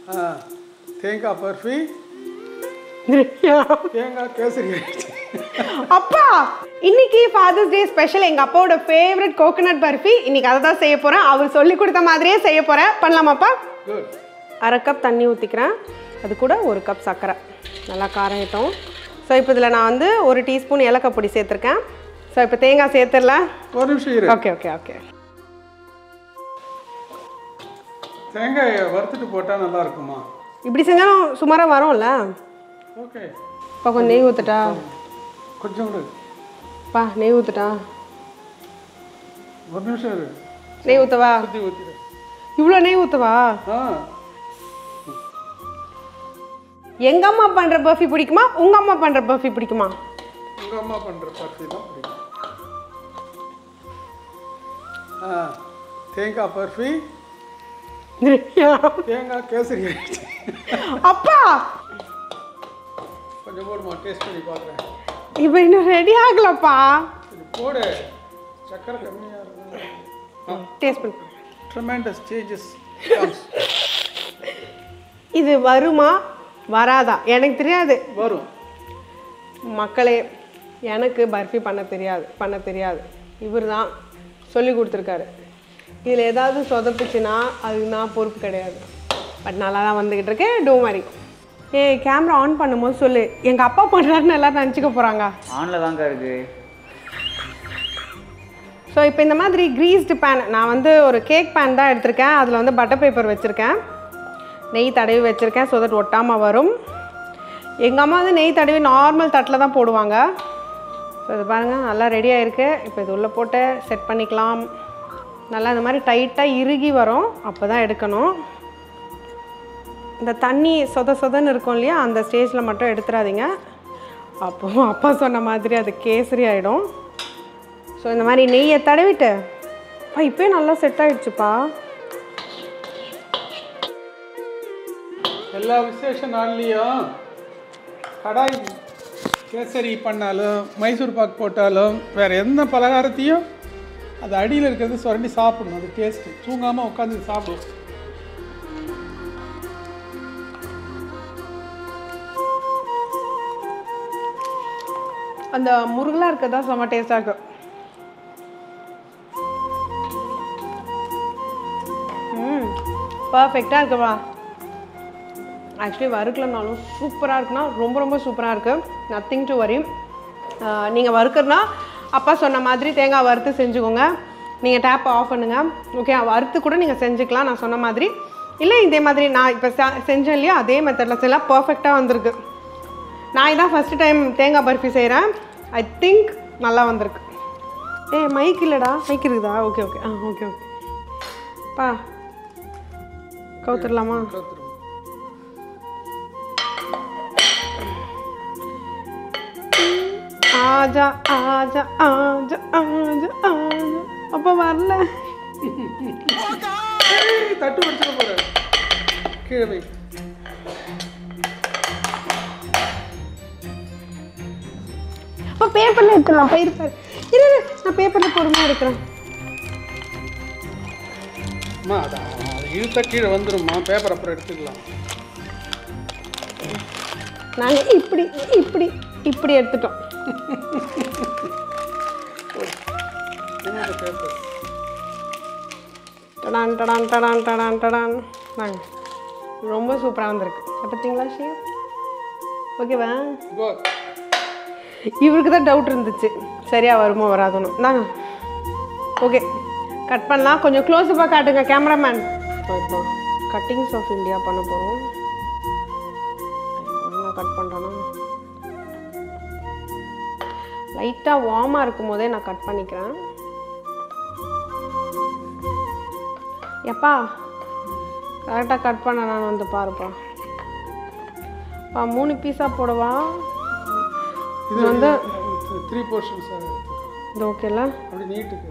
ஆ தேங்காய் பர்ஃபி தேங்காய் கேசரி ஆயிடுச்சு அப்பா இன்னைக்கு ஃபாதர்ஸ் டே ஸ்பெஷல் எங்க அப்பாவோட ஃபேவரட் கோகனட் பர்ஃபி இன்னைக்கு அதை தான் செய்ய போறேன் அவர் சொல்லி கொடுத்த மாதிரியே செய்ய போறேன் பண்ணலாமாப்பா குட் அரை கப் தண்ணி ஊற்றிக்கிறேன் அது கூட ஒரு கப் சர்க்கரை நல்லா காரட்டும் ஸோ இப்போ இதில் நான் வந்து ஒரு டீஸ்பூன் ஏலக்காய் பொடி சேர்த்துருக்கேன் ஸோ இப்போ தேங்காய் சேர்த்துடலாம் ஒரு நிமிஷம் இரு ஓகே ஓகே ஓகே தேங்காயை வறுத்துட்டு போட்டால் நல்லா இருக்குமா இப்படி செஞ்சாலும் சுமாராக வரும்ல ஓகே இப்போ கொஞ்சம் நெய் ஊற்றுட்டா கொஞ்சம் கூட பா நெய் ஊற்றுட்டா ஒரு நிமிஷம் இரு நெய் ஊற்றவா சுற்றி ஊற்றிடு இவ்வளோ நெய் ஊற்றவா ஆ எங்கள் அம்மா பண்ணுற பர்ஃபி பிடிக்குமா உங்கள் அம்மா பண்ணுற பர்ஃபி பிடிக்குமா உங்கள் அம்மா பண்ணுற பர்ஃபி தான் பிடிக்கும் ஆ தேங்காய் பர்ஃபி தேங்காய் கேசரி ஆயிடுச்சு அப்பா கொஞ்சம் போடுமா டேஸ்ட் பண்ணி பார்க்குறேன் இப்போ இன்னும் ரெடி ஆகலப்பா இது போடு சக்கரை கம்மியாக இருக்கும் டேஸ்ட் பண்ணு ட்ரெமெண்டஸ் சேஞ்சஸ் இது வருமா வராதா எனக்கு தெரியாது வரும் மக்களே எனக்கு பர்ஃபி பண்ண தெரியாது பண்ண தெரியாது இவர் தான் சொல்லி கொடுத்துருக்காரு இதில் ஏதாவது சொதப்புச்சுன்னா அதுக்கு நான் பொறுப்பு கிடையாது பட் நல்லா தான் வந்துக்கிட்டு இருக்கேன் டோ மாதிரி ஏய் கேமரா ஆன் பண்ணும்போது சொல்லு எங்கள் அப்பா பண்ணுறாருன்னு எல்லாரும் நினச்சிக்க போகிறாங்க ஆனில் தாங்க இருக்கு ஸோ இப்போ இந்த மாதிரி க்ரீஸ்டு பேன் நான் வந்து ஒரு கேக் பேன் தான் எடுத்திருக்கேன் அதில் வந்து பட்டர் பேப்பர் வச்சுருக்கேன் நெய் தடவி வச்சுருக்கேன் ஸோ தட் ஒட்டாமல் வரும் எங்கள் அம்மா வந்து நெய் தடவி நார்மல் தட்டில் தான் போடுவாங்க ஸோ இது பாருங்கள் நல்லா ரெடி ஆயிருக்கு இப்போ இது உள்ளே போட்டு செட் பண்ணிக்கலாம் நல்லா இந்த மாதிரி டைட்டாக இறுகி வரும் அப்போ தான் எடுக்கணும் இந்த தண்ணி சொத சொதன்னு இருக்கும் இல்லையா அந்த ஸ்டேஜில் மட்டும் எடுத்துடாதீங்க அப்போ அப்பா சொன்ன மாதிரி அது கேசரி ஆகிடும் ஸோ இந்த மாதிரி நெய்யை தடவிட்டு அப்பா இப்போயே நல்லா செட் ஆயிடுச்சுப்பா எல்லா விசேஷ நாள்லேயும் கடாய் கேசரி பண்ணாலும் மைசூர் பாக் போட்டாலும் வேறு எந்த பலகாரத்தையும் அது அடியில் இருக்கிறது சுரண்டி சாப்பிடணும் அது டேஸ்ட்டு தூங்காமல் உட்காந்து சாப்பிடுவோம் அந்த முருகலாக இருக்கிறதா செம்ம டேஸ்ட்டாக இருக்கு ம் பர்ஃபெக்டாக இருக்குப்பா ஆக்சுவலி வறுக்கலனாலும் சூப்பராக இருக்குன்னா ரொம்ப ரொம்ப சூப்பராக இருக்குது நத்திங் டு வரி நீங்கள் வறுக்கிறனா அப்பா சொன்ன மாதிரி தேங்காய் வறுத்து செஞ்சுக்கோங்க நீங்கள் டேப்பை ஆஃப் பண்ணுங்கள் ஓகே வறுத்து கூட நீங்கள் செஞ்சுக்கலாம் நான் சொன்ன மாதிரி இல்லை இதே மாதிரி நான் இப்போ செஞ்சேன் இல்லையா அதே மெத்தடில் செய்யலாம் பர்ஃபெக்டாக வந்திருக்கு நான் இதான் ஃபஸ்ட்டு டைம் தேங்காய் பர்ஃபி செய்கிறேன் ஐ திங்க் நல்லா வந்திருக்கு ஏய் மைக் இல்லைடா மைக் இருக்குதா ஓகே ஓகே ஆ ஓகே ஓகே பா கவுத்துடலாமா ஆஜா ஆஜா ஆஜா ஆஜா ஆஜா அப்போ வரல ஏய், தட்டு வச்சுக்க போகிறேன் கீழே வை அப்போ பேப்பரில் எடுத்துடலாம் போயிருப்பாரு இரு இரு, நான் பேப்பரில் பொறுமையாக எடுக்கிறேன் அம்மா அது அது இழுத்தா கீழே வந்துரும்மா பேப்பர் அப்புறம் எடுத்துக்கலாம் நாங்கள் இப்படி இப்படி இப்படி எடுத்துட்டோம் என்னோட பேப்பர் டடான் டடான் டடான் டடான் டடான் வாங்க ரொம்ப சூப்பராக வந்திருக்கு அதை பார்த்தீங்களா ஷேப் ஓகேவா கோ இவருக்கு தான் டவுட் இருந்துச்சு சரியா வருமோ வராதுன்னு நாங்க ஓகே கட் பண்ணலாம் கொஞ்சம் க்ளோஸப்பாக காட்டுங்க கேமராமேன் இப்போ கட்டிங்ஸ் ஆஃப் இந்தியா பண்ண போகிறோம் ஒழுங்காக கட் பண்ணுறேன்னா லைட்டாக வார்மாக இருக்கும் போதே நான் கட் பண்ணிக்கிறேன் எப்பா கரெக்டாக கட் பண்ண நான் வந்து பாருப்பா பா மூணு பீஸாக போடவா இது வந்து த்ரீ போர்ஷன்ஸ் இது ஓகேல அப்படி நீட்டுக்கு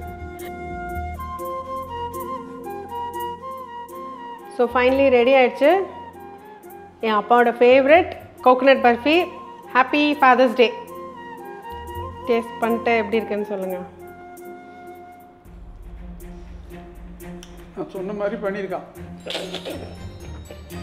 ஸோ ஃபைனலி ரெடி ஆயிடுச்சு என் அப்பாவோட favourite coconut barfi happy father's day taste பண்ணிட்டு எப்படி இருக்குன்னு சொல்லுங்கள் நான் சொன்ன மாதிரி பண்ணியிருக்கான்